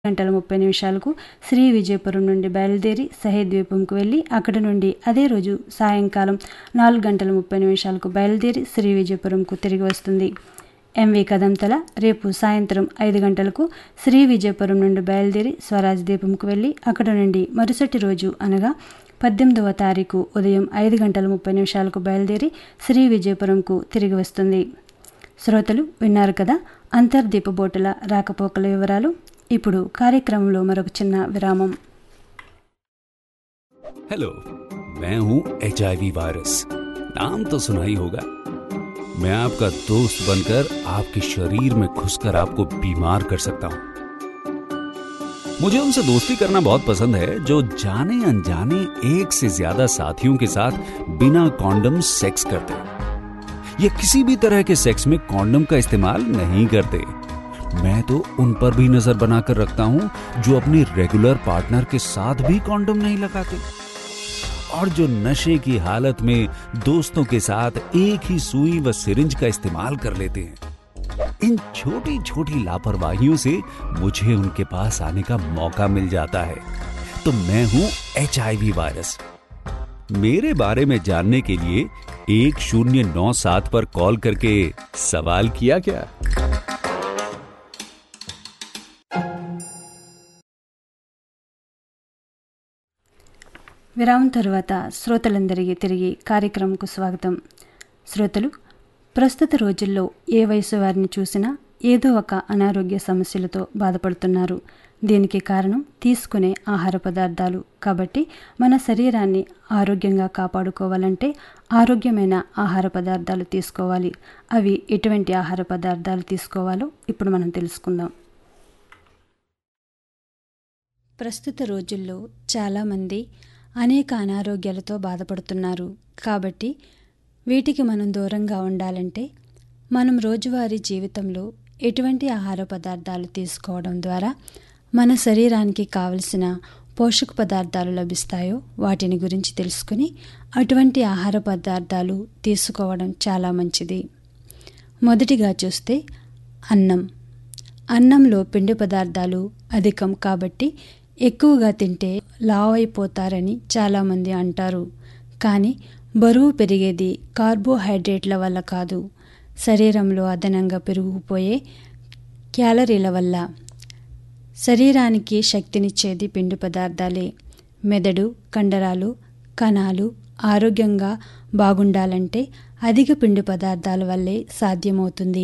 గంటల ముప్పై నిమిషాలకు శ్రీ విజయపురం నుండి బయలుదేరి సహే ద్వీపంకు వెళ్ళి అక్కడి నుండి అదే రోజు సాయంకాలం నాలుగు గంటల ముప్పై నిమిషాలకు బయలుదేరి శ్రీ విజయపురంకు తిరిగి వస్తుంది ఎంవి కదంతల రేపు సాయంత్రం ఐదు గంటలకు శ్రీ విజయపురం నుండి బయలుదేరి స్వరాజ్ ద్వీపంకు వెళ్ళి అక్కడ నుండి మరుసటి రోజు అనగా పద్దెనిమిదవ తారీఖు ఉదయం ఐదు గంటల ముప్పై నిమిషాలకు బయలుదేరి శ్రీ విజయపురంకు తిరిగి వస్తుంది శ్రోతలు విన్నారు కదా అంతర్దీప బోటుల రాకపోకల వివరాలు ఇప్పుడు కార్యక్రమంలో మరొక చిన్న విరామం हेलो मैं हूं एच वायरस नाम तो सुना ही होगा मैं आपका दोस्त बनकर आपके शरीर में घुसकर आपको बीमार कर सकता हूं मुझे उनसे दोस्ती करना बहुत पसंद है जो जाने अनजाने एक से ज्यादा साथियों के साथ बिना कॉन्डम सेक्स करते हैं या किसी भी तरह के सेक्स में कॉन्डम का इस्तेमाल नहीं करते मैं तो उन पर भी नजर बनाकर रखता हूं जो अपने रेगुलर पार्टनर के साथ भी कॉन्डम नहीं लगाते और जो नशे की हालत में दोस्तों के साथ एक ही सुई व सिरिंज का इस्तेमाल कर लेते हैं इन छोटी छोटी लापरवाहियों से मुझे उनके पास आने का मौका मिल जाता है तो मैं हूं एच वायरस मेरे बारे में जानने के लिए एक शून्य नौ सात पर कॉल करके सवाल किया क्या విరామం తరువాత శ్రోతలందరికీ తిరిగి కార్యక్రమంకు స్వాగతం శ్రోతలు ప్రస్తుత రోజుల్లో ఏ వయసు వారిని చూసినా ఏదో ఒక అనారోగ్య సమస్యలతో బాధపడుతున్నారు దీనికి కారణం తీసుకునే ఆహార పదార్థాలు కాబట్టి మన శరీరాన్ని ఆరోగ్యంగా కాపాడుకోవాలంటే ఆరోగ్యమైన ఆహార పదార్థాలు తీసుకోవాలి అవి ఎటువంటి ఆహార పదార్థాలు తీసుకోవాలో ఇప్పుడు మనం తెలుసుకుందాం ప్రస్తుత రోజుల్లో చాలామంది అనేక అనారోగ్యాలతో బాధపడుతున్నారు కాబట్టి వీటికి మనం దూరంగా ఉండాలంటే మనం రోజువారీ జీవితంలో ఎటువంటి ఆహార పదార్థాలు తీసుకోవడం ద్వారా మన శరీరానికి కావలసిన పోషక పదార్థాలు లభిస్తాయో వాటిని గురించి తెలుసుకుని అటువంటి ఆహార పదార్థాలు తీసుకోవడం చాలా మంచిది మొదటిగా చూస్తే అన్నం అన్నంలో పిండి పదార్థాలు అధికం కాబట్టి ఎక్కువగా తింటే లావ్ అయిపోతారని చాలామంది అంటారు కానీ బరువు పెరిగేది కార్బోహైడ్రేట్ల వల్ల కాదు శరీరంలో అదనంగా పెరిగిపోయే క్యాలరీల వల్ల శరీరానికి శక్తినిచ్చేది పిండి పదార్థాలే మెదడు కండరాలు కణాలు ఆరోగ్యంగా బాగుండాలంటే అధిక పిండి పదార్థాల వల్లే సాధ్యమవుతుంది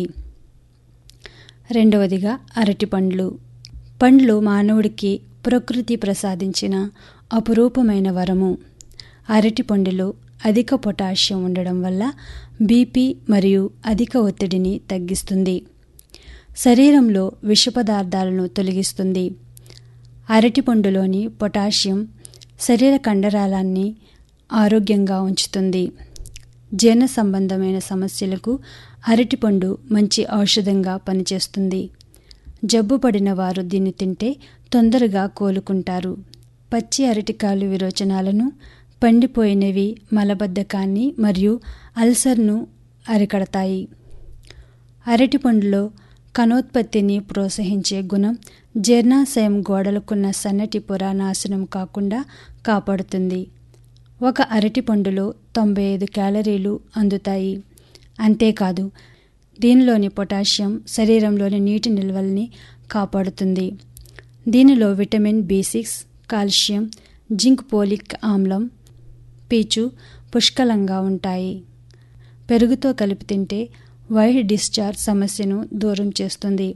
రెండవదిగా అరటి పండ్లు పండ్లు మానవుడికి ప్రకృతి ప్రసాదించిన అపురూపమైన వరము అరటి పండులో అధిక పొటాషియం ఉండడం వల్ల బీపీ మరియు అధిక ఒత్తిడిని తగ్గిస్తుంది శరీరంలో విష పదార్థాలను తొలగిస్తుంది అరటి పండులోని పొటాషియం శరీర కండరాలాన్ని ఆరోగ్యంగా ఉంచుతుంది జీర్ణ సంబంధమైన సమస్యలకు అరటిపండు మంచి ఔషధంగా పనిచేస్తుంది జబ్బు పడిన వారు దీన్ని తింటే తొందరగా కోలుకుంటారు పచ్చి అరటికాయలు విరోచనాలను పండిపోయినవి మలబద్ధకాన్ని మరియు అల్సర్ను అరికడతాయి అరటిపండులో కణోత్పత్తిని ప్రోత్సహించే గుణం జీర్ణాశయం గోడలకున్న సన్నటి పొర నాశనం కాకుండా కాపాడుతుంది ఒక అరటిపండులో తొంభై ఐదు క్యాలరీలు అందుతాయి అంతేకాదు దీనిలోని పొటాషియం శరీరంలోని నీటి నిల్వల్ని కాపాడుతుంది దీనిలో vitamin B six calcium zinc folic ఆమ్లం పీచు పుష్కలంగా ఉంటాయి పెరుగుతో కలిపి తింటే వైట్ డిశ్చార్జ్ సమస్యను దూరం చేస్తుంది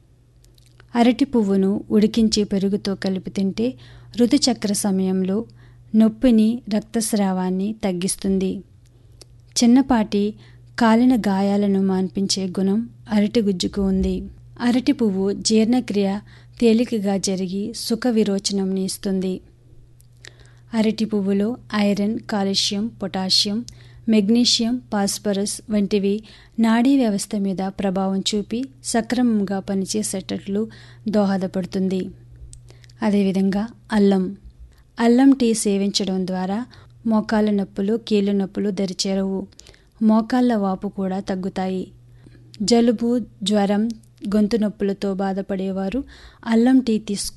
అరటి పువ్వును ఉడికించి పెరుగుతో కలిపి తింటే ఋతుచక్ర సమయంలో నొప్పిని రక్తస్రావాన్ని తగ్గిస్తుంది చిన్నపాటి కాలిన గాయాలను మాన్పించే గుణం అరటి గుజ్జుకు ఉంది అరటి పువ్వు జీర్ణక్రియ తేలికగా జరిగి సుఖ విరోచనంని ఇస్తుంది అరటి పువ్వులో iron calcium potassium magnesium phosphorus వంటివి నాడీ వ్యవస్థ మీద ప్రభావం చూపి సక్రమంగా పనిచేసేటట్లు దోహదపడుతుంది అదేవిధంగా అల్లం అల్లం టీ సేవించడం ద్వారా మోకాళ్ళ నొప్పులు కీళ్ళ నొప్పులు దరిచేరవు మోకాళ్ళ వాపు కూడా తగ్గుతాయి జలుబు జ్వరం గొంతు నొప్పులతో బాధపడేవారు అల్లం టీ తీసుకు